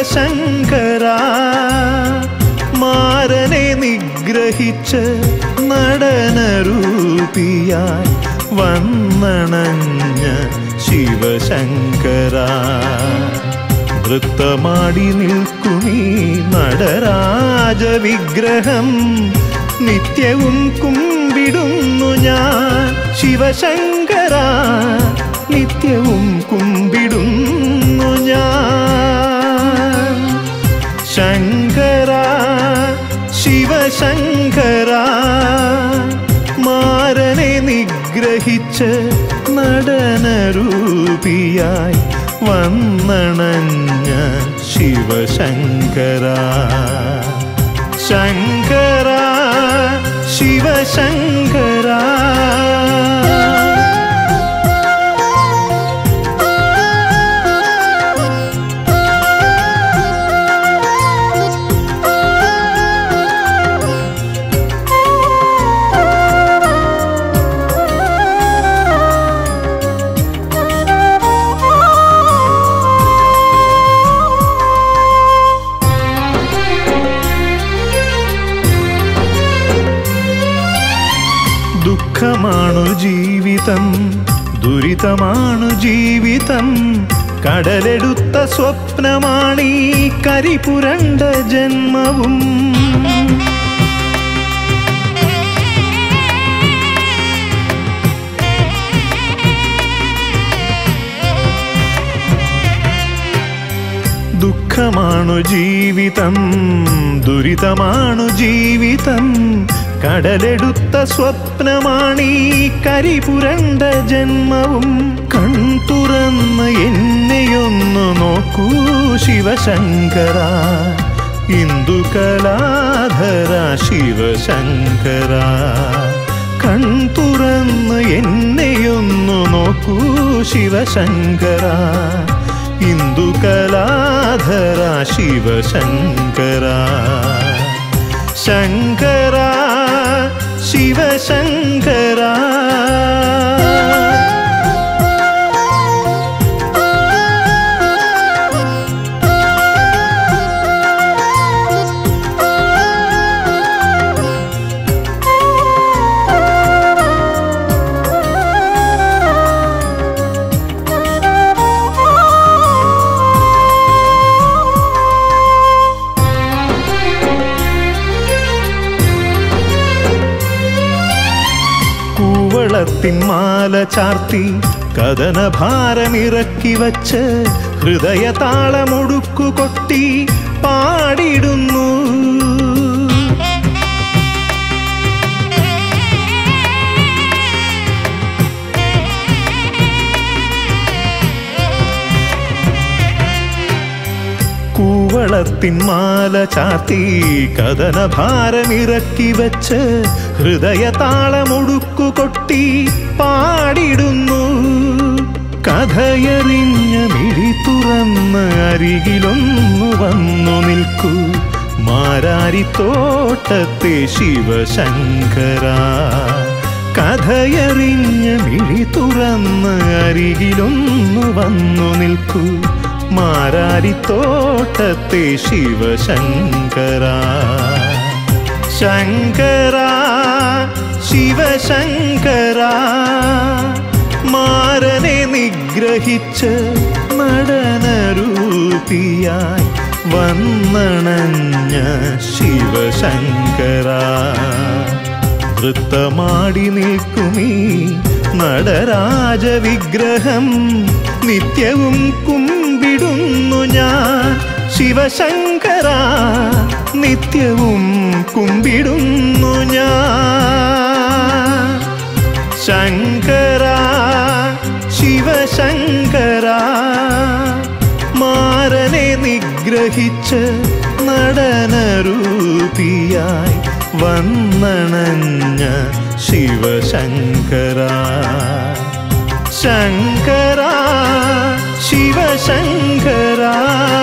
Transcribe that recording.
ശിവശങ്കര മാരനെ നിഗ്രഹിച്ച് നടനരൂപിയായി വന്നണഞ്ഞ ശിവശങ്കര നൃത്തമാടി നിൽക്കുമീ നടരാജ വിഗ്രഹം നിത്യവും കുമ്പിടുന്നു ഞാൻ ശിവശങ്കര നിത്യവും കുമ്പിടുന്നു ഞാൻ ശങ്കര ശിവശങ്കര മാരനെ നിഗ്രഹിച്ച് നടനരൂപിയായി വന്നണഞ്ഞ ശിവശങ്കര ശങ്കര ശിവശങ്കര ദുഃഖമാണു ജീവിതം ദുരിതമാണു ജീവിതം കടലെടുത്ത സ്വപ്നമാണീ കരിപുരണ്ട ജന്മവും ദുഃഖമാണു ജീവിതം ദുരിതമാണു ജീവിതം കടലെടുത്ത സ്വപ്നമാണീ കരിപുരണ്ട ജന്മവും കൺതുറന്ന് എന്നെയൊന്നു നോക്കൂ ശിവശങ്കര ഇന്ദുകലാധര ശിവശങ്കര കൺതുറന്ന് എന്നെയൊന്നു നോക്കൂ ശിവശങ്കര ഇന്ദുകലാധര ശിവശങ്കര ശങ്കര ശിവശങ്കര കൂവളത്തിൻ മാല ചാർത്തി കഥനഭാരമിറക്കി വച്ച് ഹൃദയ താളമൊടുക്കു കൊട്ടി പാടിടുന്നു കൂവളത്തിൻ മാല ചാർത്തി കഥനഭാരമിറക്കി വച്ച് ഹൃദയ താളമൊടുക്കു കൊട്ടി പാടിടുന്നു കഥയറിഞ്ഞ മിഴി തുറന്ന് അരികിലൊന്നു വന്നു നിൽക്കൂ മാരാരിത്തോട്ടത്തെ ശിവശങ്കര കഥയറിഞ്ഞ മിഴി തുറന്ന് അരികിലൊന്നു വന്നു നിൽക്കൂ മാരാരിത്തോട്ടത്തെ ശിവശങ്കര ശങ്കര ശിവശങ്കര മാരനെ നിഗ്രഹിച്ച് നടനരൂപിയായി വന്നണഞ്ഞ ശിവശങ്കര നൃത്തമാടി നിൽക്കുമീ നടരാജ വിഗ്രഹം നിത്യവും കുമ്പിടുന്നു ഞാൻ ശിവശങ്കര നിത്യവും കുമ്പിടുന്നു ഞാൻ ശങ്കര ശിവശങ്കര മാരനെ നിഗ്രഹിച്ച് നടനരൂപിയായി വന്നണഞ്ഞ ശിവശങ്കര ശങ്കര ശിവശങ്കര